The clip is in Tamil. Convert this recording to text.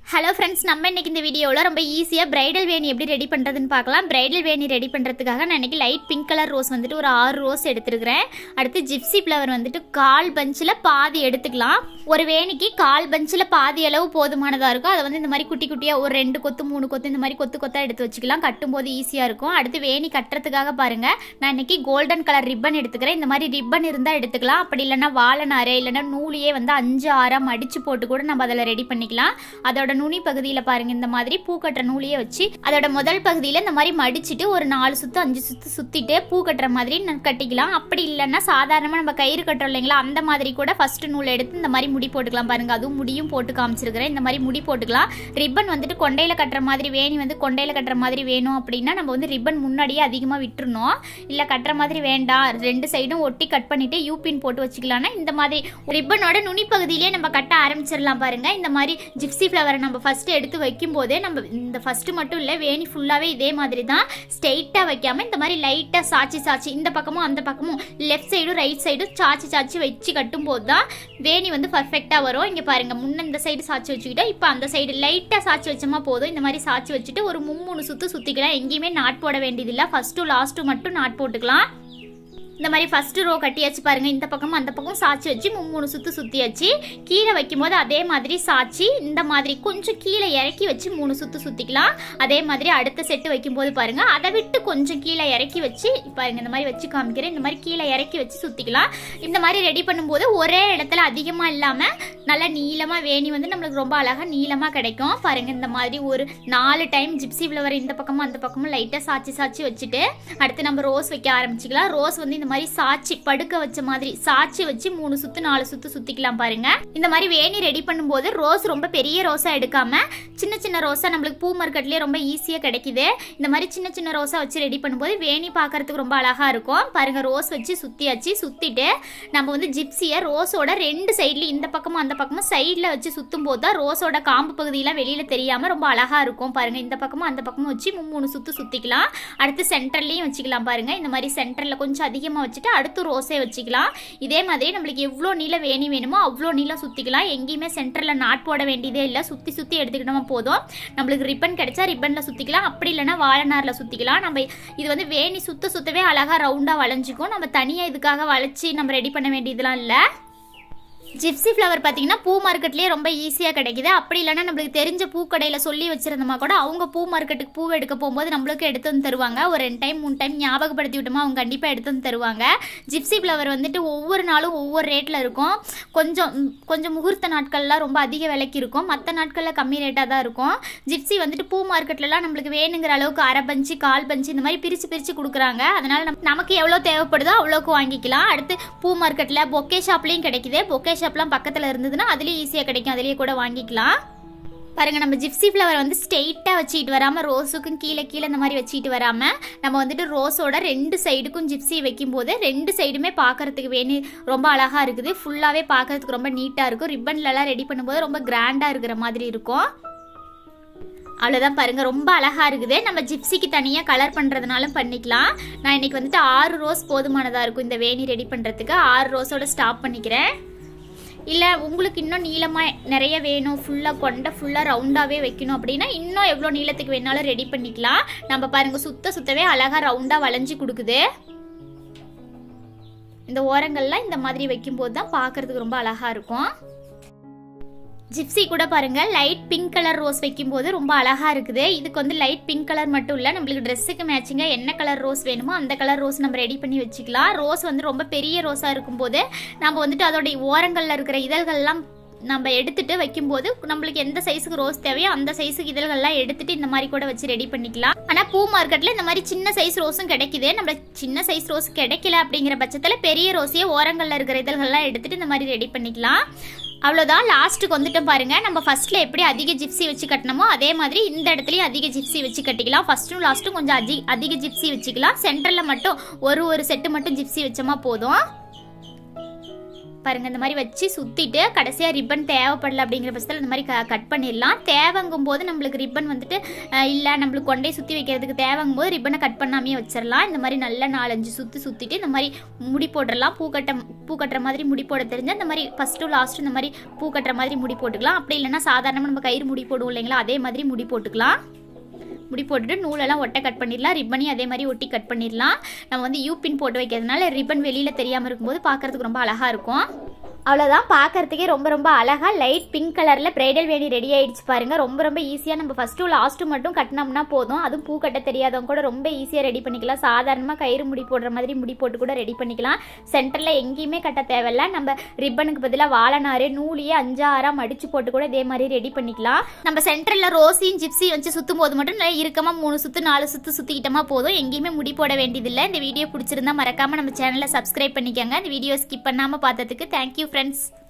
ஹலோ ஃப்ரெண்ட்ஸ் நம்ம இன்னைக்கு இந்த வீடியோவில் ரொம்ப ஈஸியாக பிரைடல் வேணி எப்படி ரெடி பண்ணுறதுன்னு பார்க்கலாம் பிரைடல் வேணி ரெடி பண்ணுறதுக்காக நான் இன்னைக்கு லைட் பிங்க் கலர் ரோஸ் வந்துட்டு ஒரு ஆறு ரோஸ் எடுத்துருக்கிறேன் அடுத்து ஜிப்சி ஃப்ளவர் வந்துட்டு கால் பஞ்சில் பாதி எடுத்துக்கலாம் ஒரு வேணிக்கு கால் பஞ்சில் பாதி அளவு போதுமானதாக இருக்கும் அதை வந்து இந்த மாதிரி குட்டி குட்டியாக ஒரு ரெண்டு கொத்து மூணு கொத்து இந்த மாதிரி கொத்து கொத்தாக எடுத்து வச்சுக்கலாம் கட்டும்போது ஈஸியாக இருக்கும் அடுத்து வேணி கட்டுறதுக்காக பாருங்கள் நான் இன்னைக்கு கோல்டன் கலர் ரிப்பன் எடுத்துக்கிறேன் இந்த மாதிரி ரிப்பன் இருந்தால் எடுத்துக்கலாம் அப்படி இல்லைன்னா வாழை நாரே இல்லைன்னா நூலையே வந்து அஞ்சு ஆறாக மடித்து போட்டு கூட நம்ம அதில் ரெடி பண்ணிக்கலாம் அதோட நுனி பகுதியில் பாருங்க இந்த மாதிரி பூ கட்டுற நூலையே வச்சு அதோட முதல் பகுதியில் இந்த மாதிரி மடிச்சிட்டு ஒரு நாலு சுத்து அஞ்சு சுத்து சுத்திட்டு பூ கட்டுற மாதிரி ந- கட்டிக்கலாம் அப்படி இல்லைன்னா சாதாரணமாக நம்ம கயிறு கட்டுறோம் இல்லைங்களா அந்த மாதிரி கூட ஃபர்ஸ்ட் நூல் எடுத்து இந்த மாதிரி முடி போட்டுக்கலாம் பாருங்க அதுவும் முடியும் போட்டு காமிச்சிருக்கிறேன் இந்த மாதிரி முடி போட்டுக்கலாம் ரிப்பன் வந்துட்டு கொண்டையில கட்டுற மாதிரி வேணி வந்து கொண்டையில கட்டுற மாதிரி வேணும் அப்படின்னா நம்ம வந்து ரிப்பன் முன்னாடியே அதிகமாக விட்டுறணும் இல்லை கட்டுற மாதிரி வேண்டாம் ரெண்டு சைடும் ஒட்டி கட் பண்ணிட்டு யூபின் போட்டு வச்சுக்கலாம்னா இந்த மாதிரி ரிப்பனோட நுனி பகுதியிலே நம்ம கட்ட ஆரம்பிச்சிடலாம் பாருங்க இந்த மாதிரி ஜிப்சி ஃப்ளவரை நம்ம ஃபர்ஸ்ட் எடுத்து வைக்கும் போதே நம்ம இந்த ஃபர்ஸ்ட் மட்டும் இல்லை வேணி ஃபுல்லாகவே இதே மாதிரி தான் ஸ்ட்ரெயிட்டாக வைக்காம இந்த மாதிரி லைட்டாக சாச்சி சாச்சி இந்த பக்கமும் அந்த பக்கமும் லெஃப்ட் சைடும் ரைட் சைடும் சாச்சி சாச்சி வச்சு கட்டும்போது தான் வேணி வந்து பர்ஃபெக்டாக வரும் இங்கே பாருங்க முன்ன இந்த சைடு சாச்சி வச்சுக்கிட்டோம் இப்போ அந்த சைடு லைட்டாக சாச்சி வச்சோமா போதும் இந்த மாதிரி சாச்சி வச்சுட்டு ஒரு மும்மூணு சுற்று சுற்றிக்கலாம் எங்கேயுமே நாட் போட வேண்டியதில்லை ஃபஸ்ட்டு லாஸ்ட்டு மட்டும் நாட் போட்டுக்கலாம் இந்த மாதிரி ஃபர்ஸ்ட் ரோ கட்டியாச்சு பாருங்க இந்த பக்கமும் அந்த பக்கம் சாச்சி வச்சு மூணு சுத்து சுத்தியாச்சு கீழே வைக்கும்போது அதே மாதிரி சாச்சி இந்த மாதிரி கொஞ்சம் கீழே இறக்கி வச்சு மூணு சுத்து சுத்திக்கலாம் அதே மாதிரி அடுத்த செட்டு வைக்கும்போது பாருங்க அதை விட்டு கொஞ்சம் கீழே இறக்கி வச்சு பாருங்க இந்த மாதிரி வச்சு காமிக்கிறேன் இந்த மாதிரி கீழே இறக்கி வச்சு சுத்திக்கலாம் இந்த மாதிரி ரெடி பண்ணும்போது ஒரே இடத்துல அதிகமா இல்லாம நல்லா நீளமா வேணி வந்து நம்மளுக்கு ரொம்ப அழகா நீளமா கிடைக்கும் பாருங்க இந்த மாதிரி ஒரு நாலு டைம் ஜிப்சி ஃப்ளவர் இந்த பக்கமும் அந்த பக்கமும் லைட்டா சாச்சி சாச்சி வச்சுட்டு அடுத்து நம்ம ரோஸ் வைக்க ஆரம்பிச்சுக்கலாம் ரோஸ் வந்து இந்த மாதிரி சாச்சி படுக்க வச்ச மாதிரி சாச்சி வச்சு மூணு சுத்து நாலு சுத்து சுத்திக்கலாம் பாருங்க இந்த மாதிரி வேணி ரெடி பண்ணும்போது ரோஸ் ரொம்ப பெரிய ரோஸா எடுக்காம சின்ன சின்ன ரோஸா நம்மளுக்கு பூ மார்க்கெட்லயே ரொம்ப ஈஸியா கிடைக்குது இந்த மாதிரி சின்ன சின்ன ரோஸா வச்சு ரெடி பண்ணும்போது வேணி பார்க்கறதுக்கு ரொம்ப அழகா இருக்கும் பாருங்க ரோஸ் வச்சு சுத்தியாச்சு சுத்திட்டு நம்ம வந்து ஜிப்சியை ரோஸோட ரெண்டு சைட்லயும் இந்த பக்கமும் அந்த பக்கமும் சைடில் வச்சு சுத்தும் போது தான் ரோஸோட காம்பு பகுதியெல்லாம் வெளியில தெரியாம ரொம்ப அழகா இருக்கும் பாருங்க இந்த பக்கமும் அந்த பக்கமும் வச்சு மூணு சுத்து சுத்திக்கலாம் அடுத்து சென்டர்லயும் வச்சுக்கலாம் பாருங்க இந்த மாதிரி சென்டர்ல கொஞ்சம் அதிகமா வச்சுட்டு அடுத்து ரோஸே வச்சுக்கலாம் இதே மாதிரி நம்மளுக்கு எவ்வளோ நீளம் வேணி வேணுமோ அவ்வளோ நீளம் சுத்திக்கலாம் எங்கேயுமே சென்டர்ல நாட் போட வேண்டியதே இல்லை சுத்தி சுத்தி எடுத்துக்கிட்டோமா போதும் நம்மளுக்கு ரிப்பன் கிடைச்சா ரிப்பன்ல சுத்திக்கலாம் அப்படி இல்லைன்னா வாழைநார்ல சுத்திக்கலாம் நம்ம இது வந்து வேணி சுத்த சுத்தவே அழகா ரவுண்டா வளைஞ்சிக்கும் நம்ம தனியா இதுக்காக வளைச்சி நம்ம ரெடி பண்ண வேண்டியதெல்லாம் இல்லை ஜிப்சி ஃப்ளவர் பார்த்தீங்கன்னா பூ மார்க்கெட்லேயே ரொம்ப ஈஸியாக கிடைக்குது அப்படி இல்லைன்னா நம்மளுக்கு தெரிஞ்ச பூக்கடையில் சொல்லி வச்சிருந்தோமா கூட அவங்க பூ மார்க்கெட்டுக்கு பூ எடுக்க போகும்போது நம்மளுக்கு எடுத்து வந்து தருவாங்க ஒரு ரெண்டு டைம் மூணு டைம் ஞாபகப்படுத்தி விட்டோமா அவங்க கண்டிப்பாக எடுத்து வந்து தருவாங்க ஜிப்சி ஃப்ளவர் வந்துட்டு ஒவ்வொரு நாளும் ஒவ்வொரு ரேட்டில் இருக்கும் கொஞ்சம் ம், கொஞ்சம் முகூர்த்த நாட்கள்லாம் ரொம்ப அதிக விலைக்கு இருக்கும் மற்ற நாட்களில் கம்மி ரேட்டாக தான் இருக்கும் ஜிப்சி வந்துட்டு பூ மார்க்கெட்லலாம் நம்மளுக்கு வேணுங்கிற அளவுக்கு அரை பஞ்சு கால் பஞ்சு இந்த மாதிரி பிரித்து பிரித்து கொடுக்குறாங்க அதனால நம்ம நமக்கு எவ்வளோ தேவைப்படுதோ அவ்வளோக்கு வாங்கிக்கலாம் அடுத்து பூ மார்க்கெட்டில் பொக்கே ஷாப்லேயும் கிடைக்குது பொக்கே ஷாப்லாம் பக்கத்தில் இருந்ததுன்னா அதுலேயும் ஈஸியாக கிடைக்கும் அதுலேயே கூட வாங்கிக்கலாம் பாருங்க நம்ம ஜிப்சி ஃப்ளவர் வந்து ஸ்ட்ரெயிட்டாக வச்சுக்கிட்டு வராமல் ரோஸுக்கும் கீழே கீழே இந்த மாதிரி வச்சுக்கிட்டு வராமல் நம்ம வந்துட்டு ரோஸோட ரெண்டு சைடுக்கும் ஜிப்சி வைக்கும்போது ரெண்டு சைடுமே பார்க்கறதுக்கு வேணி ரொம்ப அழகாக இருக்குது ஃபுல்லாகவே பார்க்கறதுக்கு ரொம்ப நீட்டாக இருக்கும் ரிப்பன்லலாம் ரெடி பண்ணும்போது ரொம்ப கிராண்டாக இருக்கிற மாதிரி இருக்கும் அவ்வளோதான் பாருங்க ரொம்ப அழகா இருக்குது நம்ம ஜிப்சிக்கு தனியாக கலர் பண்ணுறதுனாலும் பண்ணிக்கலாம் நான் இன்னைக்கு வந்துட்டு ஆறு ரோஸ் போதுமானதாக இருக்கும் இந்த வேணி ரெடி பண்ணுறதுக்கு ஆறு ரோஸோட ஸ்டாப் பண்ணிக்கிறேன் இல்லை உங்களுக்கு இன்னும் நீளமாக நிறைய வேணும் ஃபுல்லாக கொண்ட ஃபுல்லாக ரவுண்டாகவே வைக்கணும் அப்படின்னா இன்னும் எவ்வளோ நீளத்துக்கு வேணாலும் ரெடி பண்ணிக்கலாம் நம்ம பாருங்க சுத்த சுத்தவே அழகாக ரவுண்டாக வளைஞ்சு கொடுக்குது இந்த ஓரங்கள்லாம் இந்த மாதிரி வைக்கும்போது தான் பார்க்கறதுக்கு ரொம்ப அழகா இருக்கும் ஜிப்சி கூட பாருங்க லைட் பிங்க் கலர் ரோஸ் வைக்கும்போது ரொம்ப அழகா இருக்குது இதுக்கு வந்து லைட் பிங்க் கலர் மட்டும் இல்லை நம்மளுக்கு ட்ரெஸ்ஸுக்கு மேட்சிங்காக என்ன கலர் ரோஸ் வேணுமோ அந்த கலர் ரோஸ் நம்ம ரெடி பண்ணி வச்சுக்கலாம் ரோஸ் வந்து ரொம்ப பெரிய ரோஸாக இருக்கும்போது நம்ம வந்துட்டு அதோடைய ஓரங்களில் இருக்கிற இதழ்கள்லாம் நம்ம எடுத்துட்டு வைக்கும்போது நம்மளுக்கு எந்த சைஸுக்கு ரோஸ் தேவையோ அந்த சைஸுக்கு இதழ்கள்லாம் எடுத்துட்டு இந்த மாதிரி கூட வச்சு ரெடி பண்ணிக்கலாம் ஆனால் பூ மார்க்கெட்டில் இந்த மாதிரி சின்ன சைஸ் ரோஸும் கிடைக்குது நம்ம சின்ன சைஸ் ரோஸ் கிடைக்கல அப்படிங்கிற பட்சத்தில் பெரிய ரோஸையே ஓரங்களில் இருக்கிற இதழ்கள்லாம் எடுத்துட்டு இந்த மாதிரி ரெடி பண்ணிக்கலாம் அவ்வளோதான் லாஸ்ட்டுக்கு வந்துட்டோம் பாருங்க நம்ம ஃபர்ஸ்ட்ல எப்படி அதிக ஜிப்சி வச்சு கட்டினமோ அதே மாதிரி இந்த இடத்துலயும் அதிக ஜிப்சி வச்சு கட்டிக்கலாம் ஃபர்ஸ்ட்டும் லாஸ்ட்டும் கொஞ்சம் அதிக அதிக ஜிப்சி வச்சுக்கலாம் சென்டரில் மட்டும் ஒரு ஒரு செட்டு மட்டும் ஜிப்சி வச்சோமா போதும் பாருங்க இந்த மாதிரி வச்சு சுற்றிட்டு கடைசியாக ரிப்பன் தேவைப்படல அப்படிங்கிற பட்சத்தில் இந்த மாதிரி க கட் பண்ணிடலாம் தேவைங்கும் போது நம்மளுக்கு ரிப்பன் வந்துட்டு இல்லை நம்மளுக்கு கொண்டே சுற்றி வைக்கிறதுக்கு தேவைங்கும் போது ரிப்பனை கட் பண்ணாமே வச்சிடலாம் இந்த மாதிரி நல்லா நாலஞ்சு சுற்றி சுற்றிட்டு இந்த மாதிரி முடி போட்டுடலாம் பூ கட்ட பூ கட்டுற மாதிரி முடி போட தெரிஞ்சு இந்த மாதிரி ஃபஸ்ட்டு லாஸ்ட்டு இந்த மாதிரி பூ கட்டுற மாதிரி முடி போட்டுக்கலாம் அப்படி இல்லைன்னா சாதாரணமாக நம்ம கயிறு முடி போடுவோம் இல்லைங்களா அதே மாதிரி முடி போட்டுக்கலாம் முடி போட்டுட்டு நூலெல்லாம் ஒட்டை கட் பண்ணிடலாம் ரிப்பனையும் அதே மாதிரி ஒட்டி கட் பண்ணிடலாம் நம்ம வந்து யூ பின் போட்டு வைக்கிறதுனால ரிப்பன் வெளியில் தெரியாமல் இருக்கும்போது பார்க்கறதுக்கு ரொம்ப அழகாக இருக்கும் அவ்வளோதான் பார்க்கறதுக்கே ரொம்ப ரொம்ப அழகாக லைட் பிங்க் கலரில் பிரைடல் வேணி ரெடி ஆயிடுச்சு பாருங்க ரொம்ப ரொம்ப ஈஸியாக நம்ம ஃபஸ்ட்டு லாஸ்ட்டு மட்டும் கட்டினோம்னா போதும் அதுவும் பூ கட்ட தெரியாதவங்க கூட ரொம்ப ஈஸியாக ரெடி பண்ணிக்கலாம் சாதாரணமாக கயிறு முடி போடுற மாதிரி முடி போட்டு கூட ரெடி பண்ணிக்கலாம் சென்டரில் எங்கேயுமே கட்ட தேவையில்ல நம்ம ரிப்பனுக்கு பதிலாக வாழைநாறு நூலையே அஞ்சாறாக மடிச்சு போட்டு கூட இதே மாதிரி ரெடி பண்ணிக்கலாம் நம்ம சென்டரில் ரோஸையும் ஜிப்ஸியும் வச்சு சுற்றும் போது மட்டும் நல்லா இறுக்கமாக மூணு சுற்று நாலு சுற்று சுற்றிக்கிட்டோமா போதும் எங்கேயுமே முடி போட வேண்டியதில்லை இந்த வீடியோ பிடிச்சிருந்தா மறக்காமல் நம்ம சேனலை சப்ஸ்கிரைப் பண்ணிக்கோங்க இந்த வீடியோ ஸ்கிப் பண்ணாமல் பார்த்ததுக்கு தேங்க்யூ ஃப்ரெண்ட்ஸ்